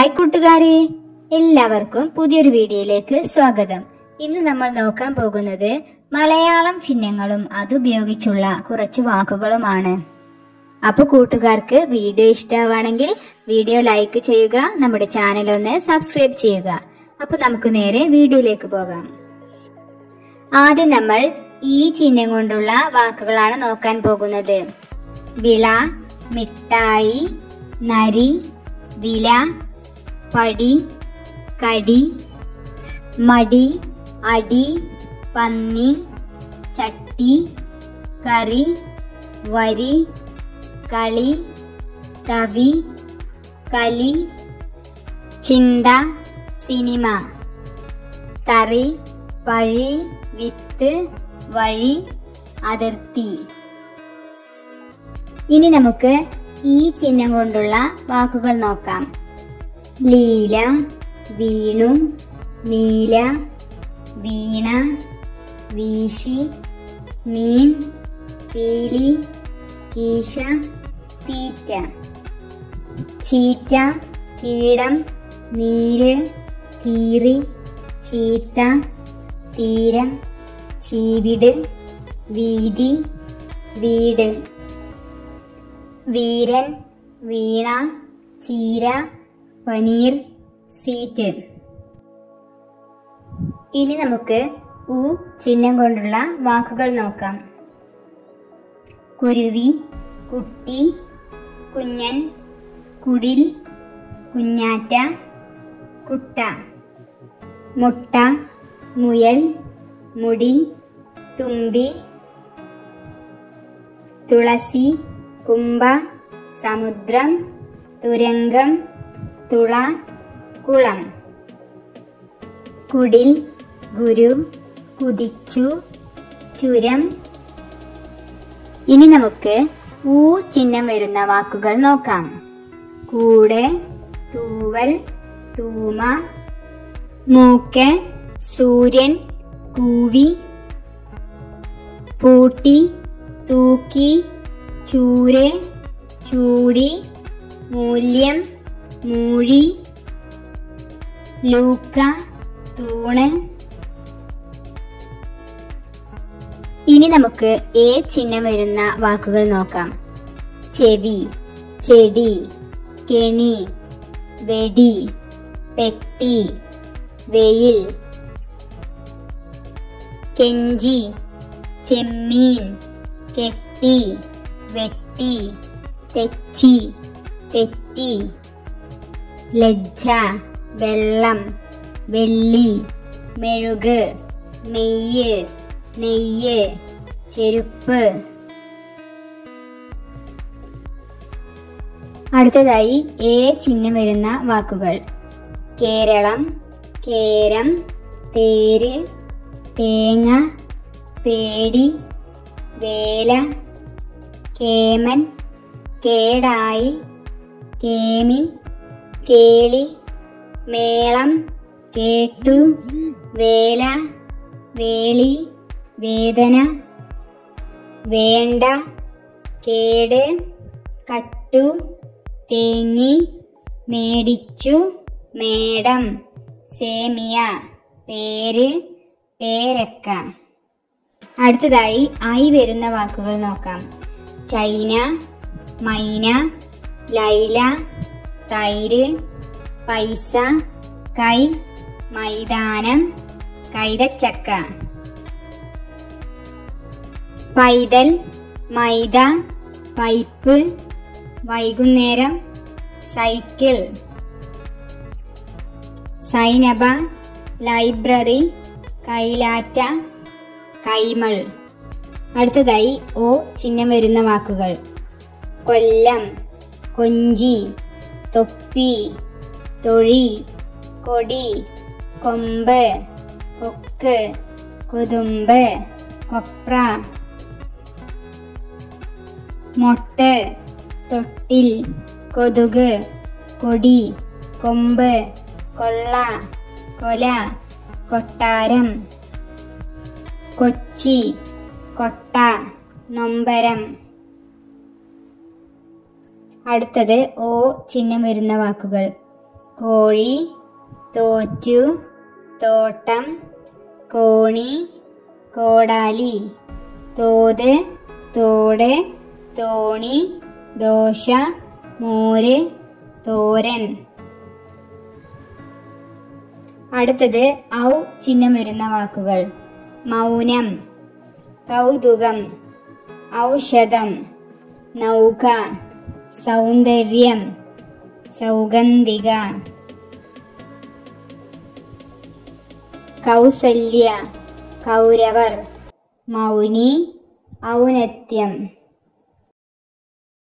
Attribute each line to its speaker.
Speaker 1: hi കൂട്ടുകാരെ എല്ലാവർക്കും പുതിയൊരു വീഡിയോയിലേക്ക് സ്വാഗതം ഇന്ന് നമ്മൾ നോക്കാൻ പോകുന്നത് മലയാളം ചിഹ്നങ്ങളും അതുപയോഗിച്ചുള്ള കുറച്ച് വാക്കുകളുമാണ് അപ്പൊ കൂട്ടുകാർക്ക് വീഡിയോ ഇഷ്ടമാണെങ്കിൽ വീഡിയോ ലൈക്ക് ചെയ്യുക നമ്മുടെ ചാനൽ ഒന്ന് സബ്സ്ക്രൈബ് ചെയ്യുക അപ്പൊ നമുക്ക് നേരെ വീഡിയോയിലേക്ക് പോകാം ആദ്യം നമ്മൾ ഈ ചിഹ്നം കൊണ്ടുള്ള വാക്കുകളാണ് നോക്കാൻ പോകുന്നത് വിള മിഠായി നരി വില പടി കടി മടി അടി പന്നി ചട്ടി കറി വരി കളി കവി കലി ചിന്ത സിനിമ തറി പഴി വിത്ത് വഴി അതിർത്തി ഇനി നമുക്ക് ഈ ചിഹ്നം കൊണ്ടുള്ള വാക്കുകൾ നോക്കാം ലീല വീണു നീല വീണ വീശി മീൻ പീലി കീശ തീറ്റ ചീറ്റ കീടം നീര് കീറി ചീത്ത തീരം ചീവിട് വീതി വീട് വീരൻ വീണ ചീര പനീർ സീറ്റ് ഇനി നമുക്ക് ഉ ചിഹ്നം കൊണ്ടുള്ള വാക്കുകൾ നോക്കാം കുരുവി കുട്ടി കുഞ്ഞൻ കുടിൽ കുഞ്ഞാറ്റ കുട്ട മുട്ട മുയൽ മുടി തുമ്പി തുളസി കുംഭ സമുദ്രം തുരങ്കം തുള കുളം കുടിൽ ഗുരു കുതിച്ചു ചുരം ഇനി നമുക്ക് ഊ ചിഹ്നം വരുന്ന വാക്കുകൾ നോക്കാം കൂടെ തൂവൽ തൂമ മൂക്ക് സൂര്യൻ കൂവി പൂട്ടി തൂക്കി ചൂര് ചൂടി മൂല്യം മൂഴി ലൂക്ക തൂണ് ഇനി നമുക്ക് എ ചിഹ്നം വരുന്ന വാക്കുകൾ നോക്കാം ചെവി ചെടി കെണി വെടി പെട്ടി വെയിൽ കെഞ്ചി ചെമ്മീൻ കെട്ടി വെട്ടി തെച്ചി തെറ്റി ലജ്ജ വെള്ളം വെള്ളി മെഴുക് മെയ്യ് നെയ്യ് ചെരുപ്പ് അടുത്തതായി എ ചിഹ്നം വരുന്ന വാക്കുകൾ കേരളം കേരം തേര് തേങ്ങ പേടി വേല കേമൻ കേടായി കേമി കേളി മേളം കേട്ടു വേല വേളി വേദന വേണ്ട കേട് കട്ടു തേങ്ങി മേടിച്ചു മേടം സേമിയ പേര് പേരക്ക അടുത്തതായി ആയി വരുന്ന വാക്കുകൾ നോക്കാം ചൈന മൈന ലൈല തൈര് പൈസ കൈ മൈതാനം കൈതച്ചക്ക പൈതൽ മൈദ പൈപ്പ് വൈകുന്നേരം സൈക്കിൾ സൈനബ ലൈബ്രറി കൈലാറ്റ കൈമൾ അടുത്തതായി ഓ ചിഹ്നം വരുന്ന വാക്കുകൾ കൊല്ലം കൊഞ്ചി തൊപ്പി തൊഴി കൊടി കൊമ്പ് കൊക്ക് കൊതുമ്പ് കൊപ്ര മൊട്ട് തൊട്ടിൽ കൊതുക് കൊടി കൊമ്പ് കൊള്ള കൊല കൊട്ടാരം കൊച്ചി കൊട്ട നൊമ്പരം അടുത്തത് ഓ ചിഹ്നം വരുന്ന വാക്കുകൾ കോഴി തോറ്റു തോട്ടം കോണി കോടാലി തോത് തോട് തോണി ദോശ മോര് തോരൻ അടുത്തത് ഔ ചിഹ്നം വരുന്ന വാക്കുകൾ മൗനം കൗതുകം ഔഷധം നൗക സൗന്ദര്യം സൗഗന്ധിക കൗസല്യ കൗരവർ മൗനി ഔന്നത്യം